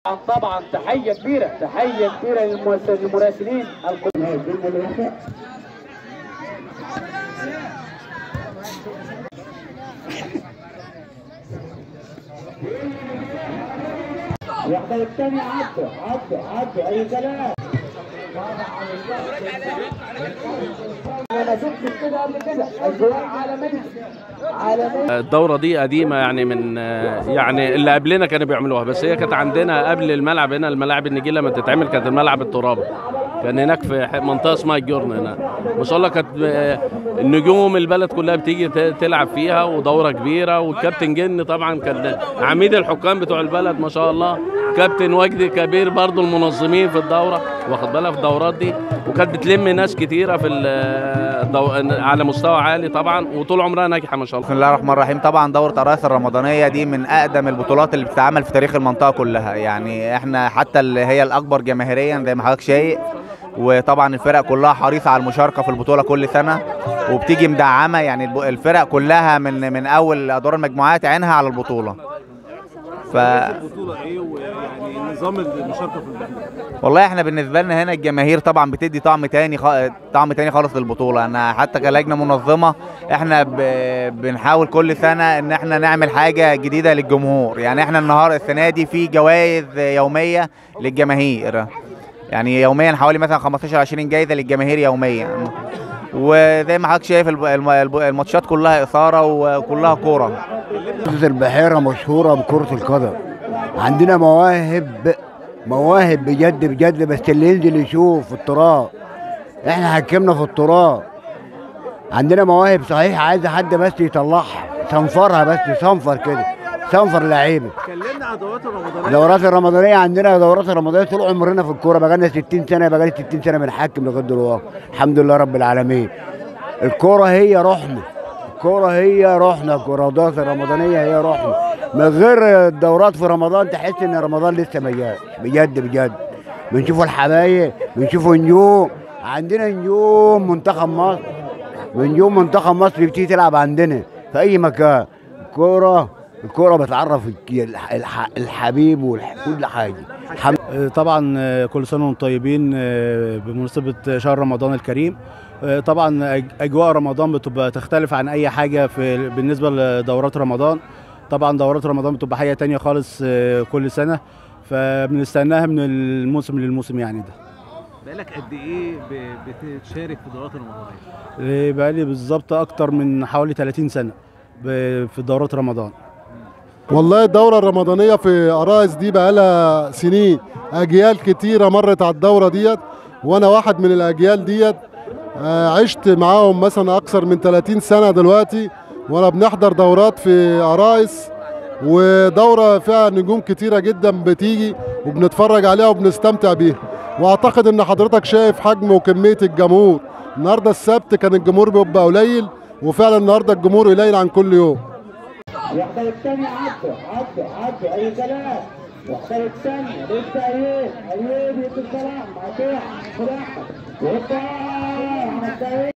طبعا تحية كبيرة تحية كبيرة للمراسل- للمراسلين واحدة والثانية عدوا عدوا عدوا أي كلام انا ما شفتش كده قبل كده اجواء عالمية عالمية الدورة دي قديمة يعني من يعني اللي قبلنا كانوا بيعملوها بس هي كانت عندنا قبل الملعب هنا الملاعب النجيل لما تتعمل كانت الملعب الترابي كان هناك في ح- منطقة اسمها الجرن هنا ما شاء الله كانت آه، النجوم البلد كلها بتيجي ت- تلعب فيها ودورة كبيرة والكابتن جن طبعا كان عميد الحكام بتوع البلد ما شاء الله كابتن وجدي كبير برضو المنظمين في الدورة واخد بالها في الدورات دي وكانت بتلم ناس كتيرة في الدو... على مستوى عالي طبعا وطول عمرها ناجحة ما شاء الله بسم الله الرحمن الرحيم طبعا دورة الرئاسة الرمضانية دي من أقدم البطولات اللي بتتعمل في تاريخ المنطقة كلها يعني احنا حتى اللي هي الأكبر جماهيريا زي ما حضرتك شايف وطبعا الفرق كلها حريصة على المشاركة في البطولة كل سنة وبتيجي مدعمة يعني الب- الفرق كلها من من أول أدوار المجموعات عينها على البطولة ف البطوله ايه ويعني نظام المشاركه في البطوله والله احنا بالنسبه لنا هنا الجماهير طبعا بتدي طعم تاني خ... طعم تاني خالص للبطوله انا حتى كلجنه منظمه احنا ب... بنحاول كل سنه ان احنا نعمل حاجه جديده للجمهور يعني احنا النهارده السنه دي في جوائز يوميه للجماهير يعني يوميا حوالي مثلا 15 20 جايزه للجماهير يوميا وزي ما حضرتك شايف الب- الم- الب- الماتشات كلها اثاره وكلها كوره محافظة البحيرة مشهورة بكرة القدم عندنا مواهب مواهب بجد بجد بس اللي ينزل يشوف في التراب احنا حكمنا في التراب عندنا مواهب صحيح عايزة حد بس يطلعها صنفرها بس صنفر كده صنفر لعيبة اتكلمنا عن الدورات الرمضانيه الدورات الرمضانية عندنا دورات الرمضانية طول عمرنا في الكورة بقالنا 60 سنة بقالي 60 سنة بنحكم لغاية دلوقتي الحمد لله رب العالمين الكورة هي روحنا الكورة هي روحنا الدورات الرمضانية هي روحنا من غير الدورات في رمضان تحس ان رمضان لسه ما جاش بجد بجد بنشوفوا الحبايب بنشوفوا نجوم عندنا نجوم منتخب مصر نجوم منتخب مصر بتيجي تلعب عندنا في اي مكان الكورة الكورة بتعرف الح- الح- الحبيب وكل حاجة الحمد طبعا آه، كل سنه وانتم طيبين آه، بمناسبه شهر رمضان الكريم آه، طبعا أج- اجواء رمضان بتبقى تختلف عن اي حاجه في بالنسبه لدورات رمضان طبعا دورات رمضان بتبقى حاجه تانية خالص آه، كل سنه فبنستناها من الموسم للموسم يعني ده بقالك قد ايه ب- بتشارك في الدورات الرمضانيه؟ آه، بقالي بالظبط اكتر من حوالي 30 سنه ب- في دورات رمضان والله الدورة الرمضانية في أرايس دي بقالها سنين أجيال كتيرة مرت على الدورة ديت وأنا واحد من الأجيال ديت آه، عشت معاهم مثلا أكثر من 30 سنة دلوقتي وأنا بنحضر دورات في أرايس ودورة فيها نجوم كتيرة جدا بتيجي وبنتفرج عليها وبنستمتع بيها وأعتقد إن حضرتك شايف حجم وكمية الجمهور النهاردة السبت كان الجمهور بيبقى قليل وفعلا النهاردة الجمهور قليل عن كل يوم واحدة والثانية عدوا عدوا عدوا أي كلام واحدة والثانية لسه أيوب أيوب يوسف صلاح مع صلاح صلاح وهوبا أحمد سعيد